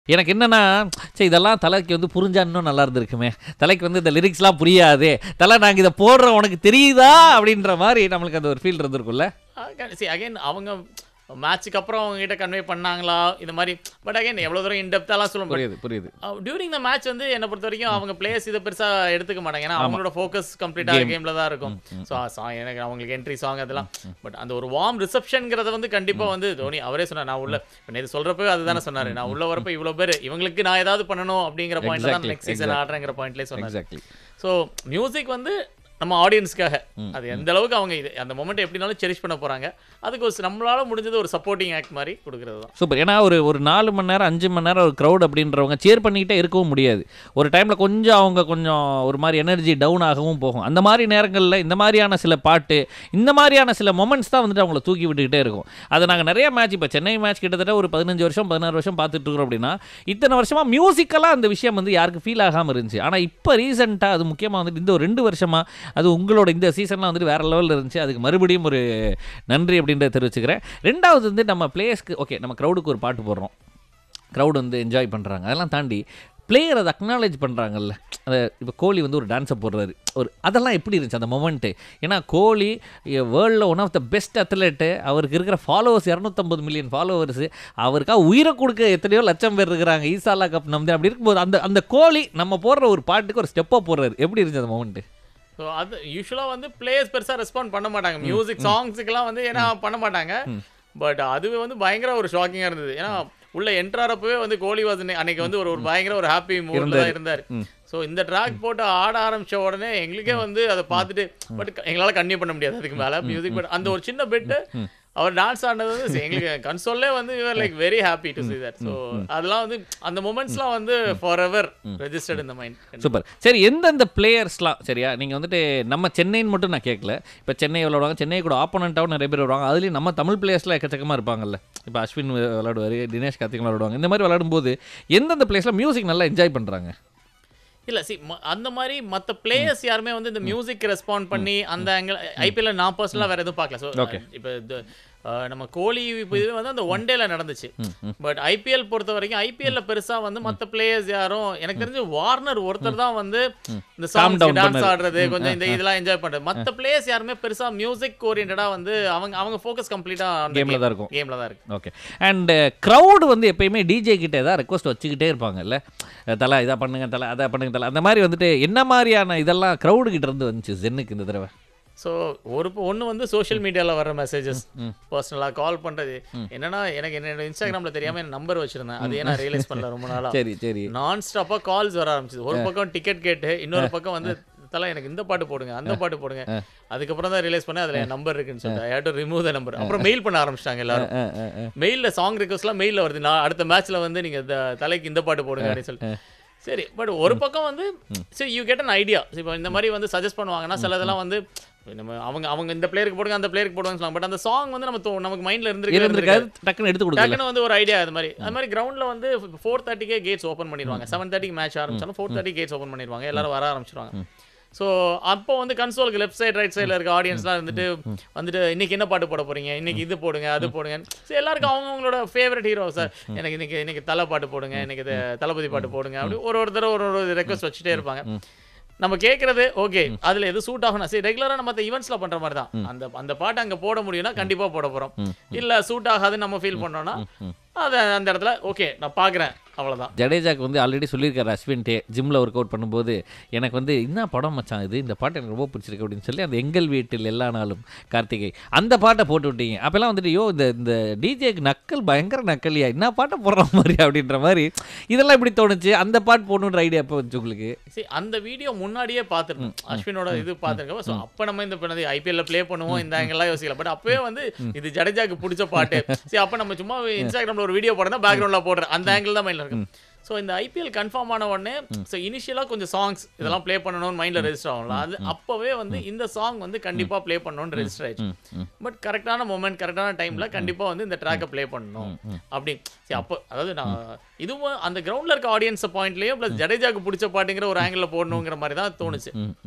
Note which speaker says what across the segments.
Speaker 1: எனக்கு என்னன்னா சரி இதெல்லாம் தலைக்கு வந்து புரிஞ்சா இன்னும் நல்லா இருந்திருக்குமே தலைக்கு வந்து இந்த லிரிக்ஸ்லாம் புரியாதே தலை நாங்கள் இதை போடுறோம் உனக்கு தெரியுதா அப்படின்ற மாதிரி நம்மளுக்கு அந்த ஒரு ஃபீல் இருந்திருக்கும்ல
Speaker 2: சி அகைன் அவங்க மேட்ச்சுக்கு அப்புறம் அவங்க கிட்ட கன்வே பண்ணாங்களா இந்த மாதிரி பட் அகைன் எவ்வளோ தூரம் இன்டெப்த்தாலாம் சொல்ல முடியாது
Speaker 1: புரியுது புரியுது
Speaker 2: டியூரிங் த மேட்ச் வந்து என்னை பொறுத்த வரைக்கும் அவங்க பிளேயர்ஸ் இதை பெருசா எடுத்துக்க மாட்டாங்க ஏன்னா அவங்களோட ஃபோக்கஸ் கம்ப்ளீட்டாக கேம்ல தான் இருக்கும் ஸோ சாங் எனக்கு அவங்களுக்கு என்ட்ரி சாங் அதெல்லாம் பட் அந்த ஒரு வார்ம் ரிசப்ஷன்ங்கிறத வந்து கண்டிப்பா வந்து தோனி அவரே சொன்னார் நான் உள்ள இப்போ நேற்று சொல்றப்ப அதுதானே சொன்னாரு நான் உள்ள வரப்ப இவ்வளோ பேர் இவங்களுக்கு நான் ஏதாவது பண்ணணும் அப்படிங்கிற பாயிண்ட் தான்
Speaker 1: Exactly,
Speaker 2: நெக்ஸ்ட் சீசன்
Speaker 1: exactly.
Speaker 2: ஆடுறேங்கிற பாயிண்ட்லேயே சொன்னார்
Speaker 1: எக்ஸாக்ட்லி
Speaker 2: ஸோ மியூசிக் வந்து நம்ம ஆடியன்ஸ்க்காக அது எந்த அளவுக்கு அவங்க இது அந்த மொமெண்ட் எப்படினாலும் செரிஷ் பண்ண போறாங்க அதுக்கு ஒரு நம்மளால முடிஞ்சது ஒரு சப்போர்ட்டிங் ஆக்ட் மாதிரி கொடுக்கறது தான்
Speaker 1: சூப்பர் ஏன்னா ஒரு ஒரு நாலு மணி நேரம் அஞ்சு மணி நேரம் ஒரு க்ரௌட் அப்படின்றவங்க சேர் பண்ணிக்கிட்டே இருக்கவும் முடியாது ஒரு டைமில் கொஞ்சம் அவங்க கொஞ்சம் ஒரு மாதிரி எனர்ஜி டவுன் ஆகவும் போகும் அந்த மாதிரி நேரங்களில் இந்த மாதிரியான சில பாட்டு இந்த மாதிரியான சில மொமெண்ட்ஸ் தான் வந்துட்டு அவங்கள தூக்கி விட்டுக்கிட்டே இருக்கும் அதை நாங்கள் நிறைய மேட்ச் இப்போ சென்னை மேட்ச் கிட்டத்தட்ட ஒரு பதினஞ்சு வருஷம் பதினாறு வருஷம் பார்த்துட்டு இருக்கிறோம் அப்படின்னா இத்தனை வருஷமாக மியூசிக்கலாக அந்த விஷயம் வந்து யாருக்கு ஃபீல் ஆகாமல் இருந்துச்சு ஆனால் இப்போ ரீசெண்டாக அது முக்கியமாக வந்துட்டு இந்த ஒரு ரெண்டு வருஷமாக அது உங்களோட இந்த சீசன்லாம் வந்துட்டு வேற லெவலில் இருந்துச்சு அதுக்கு மறுபடியும் ஒரு நன்றி அப்படின்றத தெரிவிச்சுக்கிறேன் ரெண்டாவது வந்து நம்ம பிளேயர்ஸ்க்கு ஓகே நம்ம க்ரௌடுக்கு ஒரு பாட்டு போடுறோம் க்ரௌட் வந்து என்ஜாய் பண்ணுறாங்க அதெல்லாம் தாண்டி பிளேயர் அதை அக்னாலேஜ் பண்ணுறாங்கல்ல அதை இப்போ கோலி வந்து ஒரு டான்ஸை போடுறாரு ஒரு அதெல்லாம் எப்படி இருந்துச்சு அந்த மொமெண்ட்டு ஏன்னா கோலி வேர்ல்டில் one of the best athlete அவருக்கு இருக்கிற ஃபாலோவர்ஸ் இரநூத்தம்பது மில்லியன் ஃபாலோவர்ஸ் அவருக்காக உயிரை கொடுக்க எத்தனையோ லட்சம் பேர் இருக்கிறாங்க ஈசாலா கப் நம்பி அப்படி இருக்கும்போது அந்த அந்த கோலி நம்ம போடுற ஒரு பாட்டுக்கு ஒரு ஸ்டெப்பாக போடுறாரு எப்படி இருந்துச்சு அந்த மொமெண்ட்டு
Speaker 2: ஸோ அது யூஸ்வலாக வந்து பிளேயர்ஸ் பெருசா ரெஸ்பாண்ட் பண்ண மாட்டாங்க மியூசிக் சாங்ஸுக்கெல்லாம் வந்து ஏன்னா பண்ண மாட்டாங்க பட் அதுவே வந்து பயங்கர ஒரு ஷாக்கிங்காக இருந்தது ஏன்னா உள்ள என்ட்ராரப்பவே வந்து கோலி வாஸ் அன்னைக்கு வந்து ஒரு ஒரு பயங்கர ஒரு ஹாப்பி மூட்ல தான் இருந்தார் ஸோ இந்த ட்ராக் போட்டு ஆட ஆரம்பிச்ச உடனே எங்களுக்கே வந்து அதை பார்த்துட்டு பட் எங்களால் கன்னியூ பண்ண முடியாது அதுக்கு மேலே மியூசிக் பட் அந்த ஒரு சின்ன பிட்டு அவர் டான்ஸ் ஆடினது வந்து எங்களுக்கு கன்சோல்லே வந்து you are like very happy to see that so அதெல்லாம் வந்து அந்த மூமெண்ட்ஸ்லாம் வந்து ஃபார் எவர் ரெஜிஸ்டர்ட் இந்த மைண்ட்
Speaker 1: சூப்பர் சரி எந்தெந்த பிளேயர்ஸ்லாம் சரியா நீங்கள் வந்துட்டு நம்ம சென்னைன்னு மட்டும் நான் கேட்கல இப்போ சென்னை விளையாடுவாங்க சென்னை கூட ஆப்போனண்ட்டாகவும் நிறைய பேர் வருவாங்க அதுலேயும் நம்ம தமிழ் பிளேயர்ஸ்லாம் எக்கச்சக்கமாக இருப்பாங்க இப்போ அஸ்வின் விளையாடுவார் தினேஷ் கார்த்திக் விளையாடுவாங்க இந்த மாதிரி விளையாடும்போது எந்தெந்த பிளேஸ்ல மியூசிக் நல்லா என்ஜாய் பண்ணுறாங்க
Speaker 2: இல்ல சி அந்த மாதிரி மத்த பிளேயர்ஸ் யாருமே வந்து இந்த மியூசிக் ரெஸ்பாண்ட் பண்ணி அந்த ஆங்கிள் ஐபிஎல்ல நான் பர்சனலா வேற எதுவும் பார்க்கல ஸோ
Speaker 1: Okay.
Speaker 2: இப்போ இது அஹ், நம்ம கோலி இப்போ இது வந்து அந்த ஒன் டேல நடந்துச்சு பட் ஐபிஎல் பொறுத்த வரைக்கும் ஐபிஎல்ல பெருசா வந்து மத்த பிளேயர்ஸ் யாரும் எனக்கு தெரிஞ்சு வார்னர் ஒருத்தர் தான் வந்து இந்த சாங்
Speaker 1: down
Speaker 2: டான்ஸ்
Speaker 1: பண்ணது.
Speaker 2: ஆடுறது கொஞ்சம் இந்த இதெல்லாம் என்ஜாய் பண்றது மத்த பிளேயர்ஸ் யாருமே பெருசா மியூசிக் ஓரியன்டா வந்து அவங்க அவங்க ஃபோக்கஸ் கம்ப்ளீட்டா
Speaker 1: Gameல தான் இருக்கும்.
Speaker 2: கேம்ல தான் இருக்கு
Speaker 1: ஓகே அண்டு க்ரௌடு வந்து எப்பயுமே டிஜே கிட்ட ஏதாவது ரெக்வஸ்ட் வச்சுக்கிட்டே இருப்பாங்கல்ல தலை இதை பண்ணுங்க தலை அதை பண்ணுங்க தலை அந்த மாதிரி வந்துட்டு என்ன மாதிரியான இதெல்லாம் க்ரௌடு கிட்ட இருந்து வந்துச்சு ஜென்னுக்கு இந்த தடவை
Speaker 2: ஸோ ஒரு ஒன்று வந்து சோஷியல் மீடியாவில் வர மெசேஜஸ் பர்சனலாக கால் பண்ணுறது என்னன்னா எனக்கு என்னோட இன்ஸ்டாகிராமில் தெரியாமல் என் நம்பர் வச்சிருந்தேன் அது ஏன்னா ரியலைஸ் பண்ணல ரொம்ப நாளாக
Speaker 1: சரி சரி
Speaker 2: நான் ஸ்டாப்பாக கால்ஸ் வர ஆரம்பிச்சது ஒரு பக்கம் டிக்கெட் கேட்டு இன்னொரு பக்கம் வந்து தலை எனக்கு இந்த பாட்டு போடுங்க அந்த பாட்டு போடுங்க அதுக்கப்புறம் தான் ரியலைஸ் பண்ணேன் அதில் என் நம்பர் இருக்குன்னு சொல்லிட்டு I to remove the number அப்புறம் மெயில் பண்ண ஆரம்பிச்சிட்டாங்க எல்லாரும்
Speaker 1: ஆ, ஆ, ஆ.
Speaker 2: மெயிலில் சாங் ரிக்வஸ்ட்லாம் மெயிலில் வருது நான் அடுத்த மேட்ச்சில் வந்து நீங்கள் இந்த தலைக்கு இந்த பாட்டு போடுங்க அப்படின்னு சொல்லிட்டு சரி பட் ஒரு பக்கம் வந்து சரி யூ கெட் அன் ஐடியா இப்போ இந்த மாதிரி வந்து சஜஸ்ட் பண்ணுவாங்கன்னா சிலதெல்லாம் வந்து நம்ம அவங்க அவங்க இந்த பிளேயருக்கு போடுங்க அந்த பிளேயருக்கு போடுவாங்க சொல்லுவாங்க பட் அந்த சாங் வந்து நம்ம தோ- நமக்கு மைண்ட்ல இருந்திருக்கு
Speaker 1: இருந்திருக்காது டக்குன்னு எடுத்து கொடுக்கல
Speaker 2: டக்குன்னு வந்து ஒரு ஐடியா அது மாதிரி அது மாதிரி கிரவுண்ட்ல வந்து ஃபோர் தேர்ட்டிக்கே கேட்ஸ் ஓப்பன் பண்ணிடுவாங்க செவன் தேர்ட்டிக்கு மேட்ச் ஆரம்பிச்சாலும் ஃபோர் தேர்ட்டி கேட்ஸ் ஓப்பன் பண்ணிடுவாங்க எல்லாரும் வர ஆரம்பிச்சிருவாங்க ஸோ அப்போ வந்து கன்சோலுக்கு லெஃப்ட் சைடு ரைட் சைடில் இருக்க ஆடியன்ஸ்லாம் இருந்துட்டு வந்துட்டு இன்னைக்கு என்ன பாட்டு போட போறீங்க இன்னைக்கு இது போடுங்க அது போடுங்க சரி எல்லாருக்கும் அவங்கவுங்களோட ஃபேவரட் ஹீரோ சார் எனக்கு இன்னைக்கு இன்னைக்கு தலை பாட்டு போடுங்க இன்னைக்கு இது தளபதி பாட்டு போடுங்க அப்படி ஒரு ஒருத்தர் ஒரு ஒரு ரெக்வஸ்ட் வச்சுட்டே இருப்பாங்க நம்ம கேட்கறது ஓகே அதுல எது சூட் ஆகணும் சரி ரெகுலரா நம்ம மத்த ஈவெண்ட்ஸ்ல பண்ற மாதிரி தான் அந்த அந்த பாட்டு அங்க போட முடியும்னா கண்டிப்பா போட போறோம் இல்ல சூட் ஆகாதுன்னு நம்ம ஃபீல் பண்ணோம்னா அது அந்த இடத்துல ஓகே நான் பாக்குறேன் அவ்வளவுதான்
Speaker 1: ஜடேஜாக்கு வந்து ஆல்ரெடி சொல்லியிருக்காரு அஸ்வின்டே ஜிம்மில் ஒர்க் அவுட் பண்ணும்போது எனக்கு வந்து என்ன படம் மச்சான் இது இந்த பாட்டு எனக்கு ரொம்ப பிடிச்சிருக்கு அப்படின்னு சொல்லி அந்த எங்கள் வீட்டில் எல்லா நாளும் கார்த்திகை அந்த பாட்டை போட்டு விட்டீங்க அப்போல்லாம் வந்துட்டு யோ இந்த இந்த டிஜேக்கு நக்கல் பயங்கர நக்கலியா என்ன பாட்டை போடுற மாதிரி அப்படின்ற மாதிரி இதெல்லாம் இப்படி தோணுச்சு அந்த பாட்டு போடணுன்ற ஐடியா எப்போ வந்துச்சு உங்களுக்கு
Speaker 2: சரி அந்த வீடியோ முன்னாடியே பார்த்துருக்கோம் அஸ்வினோட இது பார்த்துருக்கோம் ஸோ அப்போ நம்ம இந்த பண்ணது ஐபிஎல்ல ப்ளே பண்ணுவோம் இந்த ஆங்கெல்லாம் யோசிக்கல பட் அப்பவே வந்து இது ஜடேஜாக்கு பிடிச்ச பாட்டு சரி அப்போ நம்ம சும்மா இன்ஸ்டாகிராம்ல ஒரு வீடியோ போடுறதா பேக்ரவுண்ட்ல போடுறேன் அந்த ஆங்கிள் தான் மைண்ட்ல இருக்கு ஸோ இந்த ஐபிஎல் கன்ஃபார்ம் ஆன உடனே ஸோ இனிஷியலாக கொஞ்சம் சாங்ஸ் இதெல்லாம் ப்ளே பண்ணணும்னு மைண்டில் ரெஜிஸ்டர் ஆகும்ல அது அப்போவே வந்து இந்த சாங் வந்து கண்டிப்பாக ப்ளே பண்ணணும்னு ரெஜிஸ்டர் ஆயிடுச்சு பட் கரெக்டான மூமெண்ட் கரெக்டான டைம்ல கண்டிப்பா வந்து இந்த ட்ராக்கை ப்ளே பண்ணணும் அப்படி சரி அப்போ அதாவது நான் இதுவும் அந்த கிரவுண்ட்ல இருக்க ஆடியன்ஸ் பாயிண்ட்லயும் ப்ளஸ் ஜடேஜாக்கு பிடிச்ச பாட்டுங்கிற ஒரு ஆங்கிள் போடணுங்கிற மாதிரி தான் தோணுச்சு
Speaker 1: ம் ம்
Speaker 2: ஸோ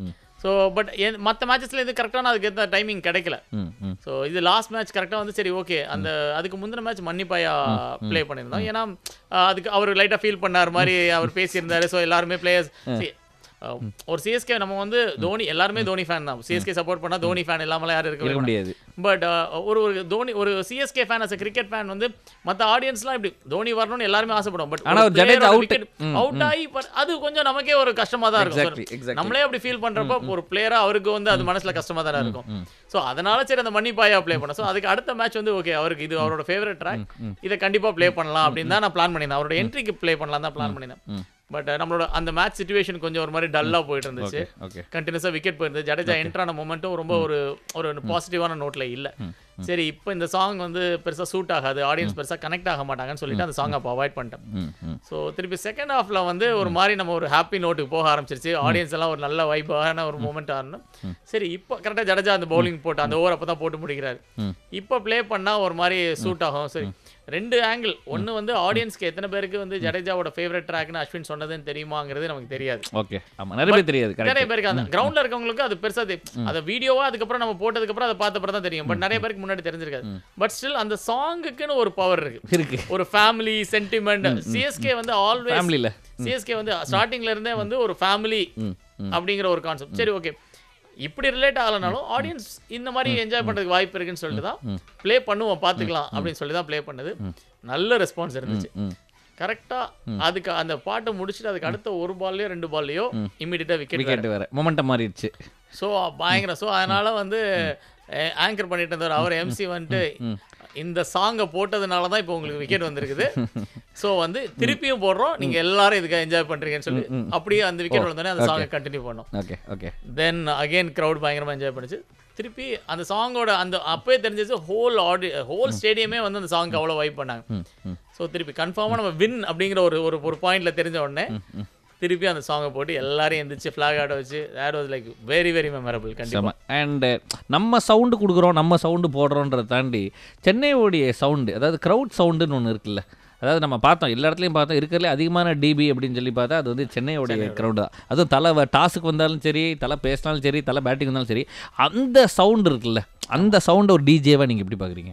Speaker 2: ஸோ பட் மற்ற மேட்சஸ்ல இது கரெக்டான அதுக்கு ஏற்ற டைமிங் கிடைக்கல
Speaker 1: ம் ம்
Speaker 2: ஸோ இது லாஸ்ட் மேட்ச் கரெக்டாக வந்து சரி ஓகே அந்த அதுக்கு முந்தின மேட்ச் மன்னிப்பாயா ப்ளே பண்ணியிருந்தோம் ஏன்னா அஹ், அதுக்கு அவர் லைட்டாக ஃபீல் பண்ணார் மாதிரி அவர் பேசியிருந்தாரு ஸோ எல்லாருமே பிளேயர்ஸ் ஒரு சிஎஸ்கே நம்ம வந்து தோனி எல்லாருமே தோனி ஃபேன் தான் சிஎஸ்கே சப்போர்ட் பண்ணா தோனி ஃபேன் இல்லாமலாம் யாரும்
Speaker 1: இருக்க
Speaker 2: இருக்க
Speaker 1: முடியாது
Speaker 2: பட் ஒரு ஒரு தோனி ஒரு CSK fan as cricket fan வந்து மற்ற ஆடியன்ஸ்லாம் இப்படி தோனி வரணும்னு எல்லாருமே ஆசைப்படும் பட்
Speaker 1: ஆனா ஒரு ஜடேஜா out. ம்,
Speaker 2: அவுட் ஆகி but அது கொஞ்சம் நமக்கே ஒரு கஷ்டமா தான் இருக்கும்
Speaker 1: எக்ஸாக்ட்லி எக்ஸாக்ட்லி
Speaker 2: நம்மளே அப்படி ஃபீல் பண்றப்ப ஒரு பிளேயரா அவருக்கு வந்து அது மனசுல கஷ்டமா தானே இருக்கும் சோ அதனால சரி அந்த மன்னிப்பாயா ப்ளே பண்ண சோ அதுக்கு அடுத்த மேட்ச் வந்து ஓகே அவருக்கு இது அவரோட ஃபேவரட் ட்ராக் இதை கண்டிப்பா ப்ளே பண்ணலாம் அப்படின்னு தான் நான் பிளான் பண்ணியிருந்தேன் அவரோட என்ட்ரிக்கு ப்ளே பண்ணலாம் தான் பிளான் பண்ணியிருந்தேன் பட் நம்மளோட அந்த மேட்ச் சுச்சுவேஷன் கொஞ்சம் ஒரு மாதிரி டல்லா போயிட்டு இருந்துச்சு
Speaker 1: ஓகே
Speaker 2: கண்டினியூஸாக விக்கெட் போயிருந்தது ஜடேஜா என்ட்ரான மூமெண்ட்டும் ரொம்ப ஒரு ஒரு பாசிட்டிவான நோட்ல இல்ல சரி இப்போ இந்த சாங் வந்து பெருசா சூட் ஆகாது ஆடியன்ஸ் பெருசா கனெக்ட் ஆக மாட்டாங்கன்னு சொல்லிட்டு அந்த சாங் அப்போ அவாய்ட் பண்ணிட்டேன்
Speaker 1: ம் ம்
Speaker 2: ஸோ திருப்பி செகண்ட் ஹாஃப்ல வந்து ஒரு மாதிரி நம்ம ஒரு ஹாப்பி நோட்டுக்கு போக ஆரம்பிச்சிருச்சு ஆடியன்ஸ் எல்லாம் ஒரு நல்ல வைப்பான ஒரு மூமெண்ட் ஆகணும் சரி இப்போ கரெக்டாக ஜடேஜா அந்த பவுலிங் போட்டு அந்த ஓவர் அப்போ தான் போட்டு முடிக்கிறாரு இப்போ ப்ளே பண்ணா ஒரு மாதிரி சூட் ஆகும் சரி ரெண்டு ஆங்கிள் ஒன்னு வந்து ஆடியன்ஸ்க்கு எத்தனை பேருக்கு வந்து ஜடேஜாவோட ஃபேவரட் ட்ராக்னு அஸ்வின் சொன்னதுன்னு தெரியுமாங்கிறது நமக்கு தெரியாது
Speaker 1: ஓகே ஆமா நிறைய பேர் தெரியாது
Speaker 2: நிறைய
Speaker 1: கரெக்ட்
Speaker 2: பேருக்கு அந்த கிரவுண்ட்ல இருக்கவங்களுக்கு அது பெருசா தெரியும் அதை வீடியோவா அதுக்கப்புறம் நம்ம போட்டதுக்கு அப்புறம் அதை பார்த்த அப்புறம் தான் தெரியும் பட் நிறைய பேருக்கு முன்னாடி தெரிஞ்சிருக்காது பட் ஸ்டில் அந்த சாங்குக்குன்னு ஒரு பவர் இருக்கு
Speaker 1: இருக்கு
Speaker 2: ஒரு ஃபேமிலி சென்டிமெண்ட் சிஎஸ்கே வந்து ஆல்வேஸ்
Speaker 1: ஃபேமிலியில்
Speaker 2: சிஎஸ்கே வந்து ஸ்டார்டிங்ல இருந்தே வந்து ஒரு ஃபேமிலி
Speaker 1: ம்
Speaker 2: அப்படிங்கிற ஒரு கான்செப்ட் சரி ஓகே இப்படி ரிலேட் ஆகலனாலும் ஆடியன்ஸ் இந்த மாதிரி என்ஜாய் பண்றதுக்கு வாய்ப்பு இருக்குன்னு சொல்லிட்டு தான் ப்ளே பண்ணுவோம் பார்த்துக்கலாம் அப்படின்னு சொல்லி தான் ப்ளே பண்ணது நல்ல ரெஸ்பான்ஸ் இருந்துச்சு
Speaker 1: ம்
Speaker 2: கரெக்டா அதுக்கு அந்த பாட்டை முடிச்சுட்டு அதுக்கு அடுத்த ஒரு பால்லயோ ரெண்டு பால்லயோ இம்மிடியா விக்கெட்
Speaker 1: விக்கெட் வேற மொமெண்டம் மாறிடுச்சு
Speaker 2: ஸோ பயங்கரம் ஸோ அதனால வந்து ஆங்கர் பண்ணிட்டு இருந்தவர் அவர் எம்சி வந்துட்டு இந்த சாங்கை போட்டதுனால தான் இப்போ உங்களுக்கு விக்கெட் வந்திருக்குது ஸோ வந்து திருப்பியும் போடுறோம் நீங்க எல்லாரும் இதுக்காக என்ஜாய் பண்றீங்கன்னு சொல்லி அப்படியே அந்த விக்கெட் வந்தோடனே அந்த சாங்கை கண்டினியூ பண்ணோம்
Speaker 1: okay okay
Speaker 2: then again crowd பயங்கரமா என்ஜாய் பண்ணுச்சு திருப்பி அந்த சாங்கோட அந்த அப்பவே தெரிஞ்சிச்சு ஹோல் ஆடி ஹோல் ஸ்டேடியமே வந்து அந்த சாங்க்கு அவ்வளோ வைப் பண்ணாங்க
Speaker 1: ம் ம்
Speaker 2: ஸோ திருப்பி கன்ஃபார்மாக நம்ம வின் அப்படிங்கிற ஒரு ஒரு ஒரு பாயிண்ட்ல தெரிஞ்ச உடனே திருப்பி அந்த சாங்கை போட்டு எல்லாரையும் எந்திரிச்சு ஃப்ளாக் ஆட வச்சு that was like very very memorable கண்டிப்பா
Speaker 1: செம அண்டு நம்ம சவுண்டு கொடுக்குறோம் நம்ம சவுண்டு போடுறோன்றதை தாண்டி சென்னையோடைய சவுண்டு அதாவது க்ரௌட் சவுண்டுன்னு ஒன்று இருக்குல்ல அதாவது நம்ம பார்த்தோம் எல்லா இடத்துலையும் பார்த்தோம் இருக்கிறதுலே அதிகமான டிபி அப்படின்னு சொல்லி பார்த்தா அது வந்து சென்னையோடைய க்ரௌடு தான் அதுவும் தலை டாஸுக்கு வந்தாலும் சரி தலை பேசினாலும் சரி தலை பேட்டிங் வந்தாலும் சரி அந்த சவுண்டு இருக்குல்ல அந்த சவுண்டை ஒரு டிஜேவாக நீங்கள் எப்படி பார்க்குறீங்க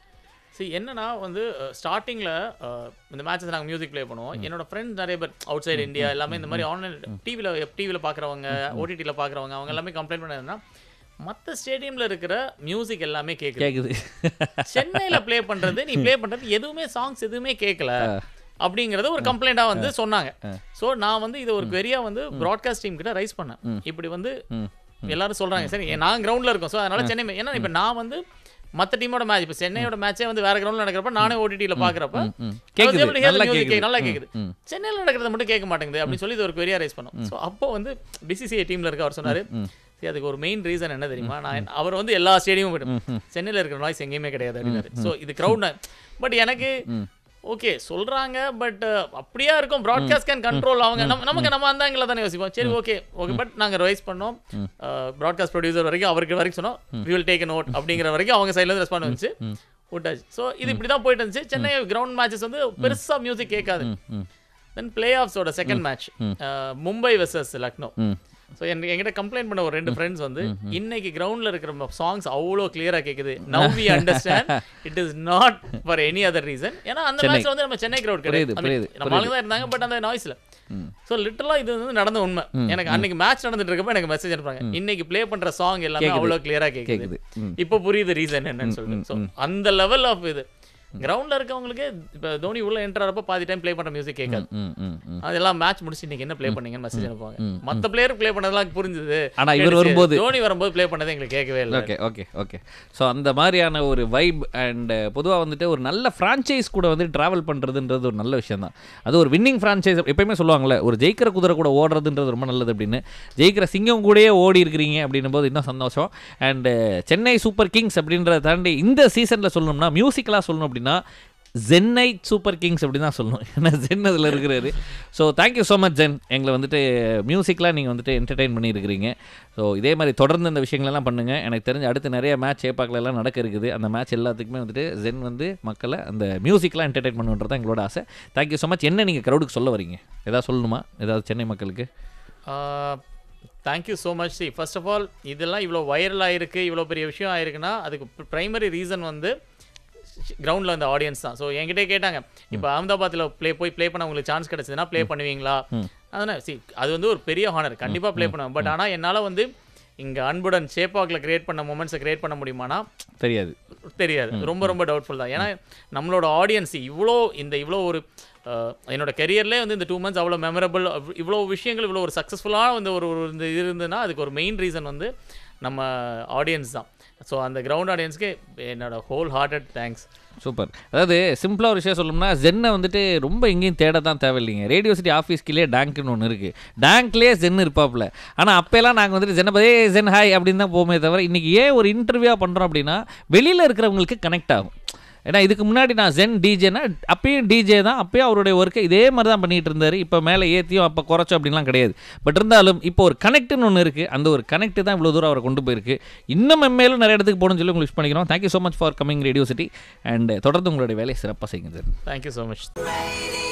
Speaker 2: சரி என்னன்னா வந்து ஸ்டார்டிங்கில் இந்த மேட்சஸ் நாங்கள் மியூசிக் ப்ளே பண்ணுவோம் என்னோட ஃப்ரெண்ட்ஸ் நிறைய பேர் அவுட் சைடு இந்தியா எல்லாமே இந்த மாதிரி ஆன்லைன் டிவியில் டிவியில் பார்க்குறவங்க ஓடிடியில் பார்க்குறவங்க அவங்க எல்லாமே கம்ப்ளைண்ட் பண்ணதுன்னா மற்ற ஸ்டேடியமில் இருக்கிற மியூசிக் எல்லாமே கேட்குது
Speaker 1: கேட்குது
Speaker 2: சென்னையில ப்ளே பண்றது நீ ப்ளே பண்றது எதுவுமே சாங்ஸ் எதுவுமே கேட்கல அப்படிங்கறத ஒரு கம்ப்ளைண்டா வந்து சொன்னாங்க சோ நான் வந்து இது ஒரு பெரிய வந்து ப்ராட்காஸ்ட் டீம் கிட்ட ரைஸ் பண்ணேன் இப்படி வந்து
Speaker 1: ம்
Speaker 2: எல்லாரும் சொல்றாங்க சரி நான் கிரவுண்ட்ல இருக்கோம் ஸோ அதனால சென்னை ma- ஏன்னா இப்போ நான் வந்து மத்த டீமோட மேட்ச் இப்போ சென்னையோட மேட்சே வந்து வேற கிரவுண்ட்ல நடக்கிறப்ப நானே ஓடிடியில் பாக்குறப்ப
Speaker 1: ம் கேட்குது நல்லா கேட்குது
Speaker 2: நல்லா கேக்குது
Speaker 1: ம்
Speaker 2: சென்னையில நடக்கிறத மட்டும் கேட்க மாட்டேங்குது அப்படின்னு சொல்லி இது ஒரு பெரிய ரைஸ் பண்ணோம் ஸோ அப்போ வந்து பிசிசிஐ டீம்ல இருக்க அவர் சொன்னாரு சரி அதுக்கு ஒரு மெயின் ரீசன் என்ன தெரியுமா நான் அவர் வந்து எல்லா ஸ்டேடியமும் போயிட்டு சென்னையில இருக்கிற நாய்ஸ் எங்கேயுமே கிடையாது அப்படின்னாரு ஸோ இது க்ரௌட் பட் எனக்கு ஓகே சொல்றாங்க பட் அப்படியா இருக்கும் ப்ராட்காஸ்ட் கேன் கண்ட்ரோல் அவங்க நம்ம நமக்கு நம்ம அந்த ஆங்கில தானே யோசிப்போம் சரி ஓகே ஓகே பட் நாங்க ரைஸ் பண்ணோம் ப்ராட்காஸ்ட் ப்ரொடியூசர் வரைக்கும் அவருக்கு வரைக்கும் சொன்னோம் வி வில் டேக் நோட் அப்படிங்கிற வரைக்கும் அவங்க சைடுல இருந்து ரெஸ்பாண்ட் வந்துச்சு விட்டாச்சு ஸோ இது இப்படி தான் போயிட்டு இருந்துச்சு சென்னை கிரவுண்ட் மேட்சஸ் வந்து பெருசா மியூசிக் கேட்காது
Speaker 1: ம்
Speaker 2: தென் பிளே ஆஃப்ஸோட second match Mumbai versus Lucknow
Speaker 1: ம்
Speaker 2: ஸோ எனக்கு என்கிட்ட கம்ப்ளைண்ட் பண்ண ஒரு ரெண்டு ஃப்ரெண்ட்ஸ் வந்து இன்னைக்கு கிரவுண்ட்ல இருக்கிற சாங்ஸ் அவ்வளோ கிளியரா கேக்குது now we understand it is not for any other reason ஏன்னா அந்த
Speaker 1: சென்னை.
Speaker 2: மேட்ச்ல வந்து நம்ம சென்னை கிரவுட்
Speaker 1: புரியுது,
Speaker 2: கிடையாது I mean,
Speaker 1: புரியுது,
Speaker 2: நம்ம ஆளுங்க தான் இருந்தாங்க பட் அந்த நாய்ஸ்ல
Speaker 1: ம்.
Speaker 2: ஸோ லிட்டரலா இது வந்து நடந்த உண்மை எனக்கு அன்னைக்கு மேட்ச் நடந்துட்டு இருக்கப்ப எனக்கு மெசேஜ் அனுப்புறாங்க இன்னைக்கு ப்ளே பண்ற சாங் எல்லாமே
Speaker 1: கேக்குது.
Speaker 2: அவ்வளோ கிளியரா கேக்குது
Speaker 1: கேட்குது ம்
Speaker 2: இப்போ புரியுது ரீசன் என்னன்னு சொல்லிட்டு ஸோ அந்த லெவல் ஆஃப் இது கிரவுண்ட்ல இருக்கவங்களுக்கே இப்போ தோனி உள்ள என்டர் ஆறப்ப பாதி டைம் ப்ளே பண்ற மியூசிக் கேட்காது
Speaker 1: ம் ம் ம்
Speaker 2: அதெல்லாம் மேட்ச் முடிச்சு இன்னைக்கு என்ன ப்ளே பண்ணீங்கன்னு மெசேஜ் அனுப்புவாங்க
Speaker 1: ம்,
Speaker 2: மத்த பிளேயர் ப்ளே பண்ணதெல்லாம் புரிஞ்சுது
Speaker 1: ஆனா இவர்
Speaker 2: கேட்டுச்சு.
Speaker 1: வரும்போது
Speaker 2: தோனி வரும்போது ப்ளே பண்ணது எங்களுக்கு கேட்கவே இல்லை
Speaker 1: ஓகே ஓகே ஓகே ஸோ அந்த மாதிரியான ஒரு வைப் அண்ட் பொதுவாக வந்துட்டு ஒரு நல்ல ஃப்ரான்ச்சைஸ் கூட வந்து ட்ராவல் பண்ணுறதுன்றது ஒரு நல்ல விஷயம் தான் அது ஒரு வின்னிங் ஃப்ரான்ச்சைஸ் எப்பயுமே சொல்லுவாங்கல்ல ஒரு ஜெயிக்கிற குதிரை கூட ஓடுறதுன்றது ரொம்ப நல்லது அப்படின்னு ஜெயிக்கிற சிங்கம் கூடயே ஓடி இருக்கிறீங்க அப்படின்னும் போது இன்னும் சந்தோஷம் அண்டு சென்னை சூப்பர் கிங்ஸ் அப்படின்றத தாண்டி இந்த சீசனில் சொல்லணும்னா மியூசிக்கலாக சொல்லணும் அப்படின்னா ஜென்னை சூப்பர் கிங்ஸ் அப்படி தான் சொல்லணும் ஏன்னா ஜென் அதில் இருக்கிறாரு ஸோ தேங்க்யூ ஸோ மச் ஜென் எங்களை வந்துட்டு மியூசிக்லாம் நீங்கள் வந்துட்டு என்டர்டெயின் பண்ணியிருக்கிறீங்க ஸோ இதே மாதிரி தொடர்ந்து இந்த விஷயங்களெல்லாம் பண்ணுங்கள் எனக்கு தெரிஞ்ச அடுத்து நிறைய மேட்ச் ஏப்பாக்கில் எல்லாம் நடக்க இருக்குது அந்த மேட்ச் எல்லாத்துக்குமே வந்துட்டு ஜென் வந்து மக்களை அந்த மியூசிக்லாம் என்டர்டெயின் பண்ணுன்றது தான் எங்களோட ஆசை தேங்க்யூ ஸோ மச் என்ன நீங்கள் க்ரௌடுக்கு சொல்ல வரீங்க ஏதாவது சொல்லணுமா ஏதாவது சென்னை மக்களுக்கு
Speaker 2: தேங்க்யூ ஸோ மச் சி ஃபர்ஸ்ட் ஆஃப் ஆல் இதெல்லாம் இவ்வளோ வைரல் ஆயிருக்கு இவ்வளோ பெரிய விஷயம் ஆயிருக்குன்னா அதுக்கு ப்ரைமரி ரீசன் வந்து கிரவுண்டில் அந்த ஆடியன்ஸ் தான் ஸோ என்கிட்ட கேட்டாங்க இப்போ அகமதாபாத்தில் ப்ளே போய் ப்ளே பண்ண உங்களுக்கு சான்ஸ் கிடைச்சதுன்னா ப்ளே பண்ணுவீங்களா அதனால் சி அது வந்து ஒரு பெரிய ஹானர் கண்டிப்பாக ப்ளே பண்ணுவேன் பட் ஆனால் என்னால் வந்து இங்கே அன்புடன் சேப்பாக்கில் கிரியேட் பண்ண மூமெண்ட்ஸை கிரியேட் பண்ண முடியுமானா
Speaker 1: தெரியாது
Speaker 2: தெரியாது ரொம்ப ரொம்ப டவுட்ஃபுல் தான் ஏன்னா நம்மளோட ஆடியன்ஸ் இவ்வளோ இந்த இவ்வளோ ஒரு அஹ், என்னோட கெரியர்லேயே வந்து இந்த டூ மந்த்ஸ் அவ்வளோ மெமரபிள் இவ்வளோ விஷயங்கள் இவ்வளோ ஒரு சக்ஸஸ்ஃபுல்லான வந்து ஒரு ஒரு இந்த இது இருந்ததுன்னா அதுக்கு ஒரு மெயின் ரீசன் வந்து நம்ம ஆடியன்ஸ் தான் ஸோ அந்த கிரவுண்ட் ஆடியன்ஸ்க்கு என்னோட ஹோல் ஹார்ட்டட் தேங்க்ஸ்
Speaker 1: சூப்பர் அதாவது சிம்பிளாக ஒரு விஷயம் சொல்லணும்னா ஜென்னை வந்துட்டு ரொம்ப எங்கேயும் தேட தான் தேவையில்லைங்க ரேடியோ சிட்டி ஆஃபீஸ்க்குள்ளே டேங்க்னு ஒன்று இருக்குது டேங்க்லேயே ஜென் இருப்பாப்புல ஆனால் அப்போல்லாம் நாங்கள் வந்துட்டு ஜென்னை பதே ஜென் ஹாய் அப்படின்னு தான் போமே தவிர இன்றைக்கி ஏன் ஒரு இன்டர்வியூவாக பண்ணுறோம் அப்படின்னா வெளியில் இருக்கிறவங்களுக்கு கனெக்ட் ஆகும் ஏன்னா இதுக்கு முன்னாடி நான் ஜென் டிஜேனா அப்பயும் டிஜே தான் அப்பயும் அவருடைய ஒர்க்கை இதே மாதிரி தான் பண்ணிட்டு இருந்தார் இப்போ மேலே ஏற்றியும் அப்போ குறைச்சோம் அப்படின்லாம் கிடையாது பட் இருந்தாலும் இப்போ ஒரு கனெக்ட்னு ஒன்று இருக்குது அந்த ஒரு கனெக்ட் தான் இவ்வளோ தூரம் அவரை கொண்டு போயிருக்கு இன்னும் மென்மேலும் நிறைய இடத்துக்கு போகணும்னு சொல்லி உங்களுக்கு விஷ் பண்ணிக்கிறோம் thank you so much for coming radio city and தொடர்ந்து உங்களுடைய வேலையை சிறப்பாக செய்யுங்க sir
Speaker 2: thank you so much
Speaker 3: Radio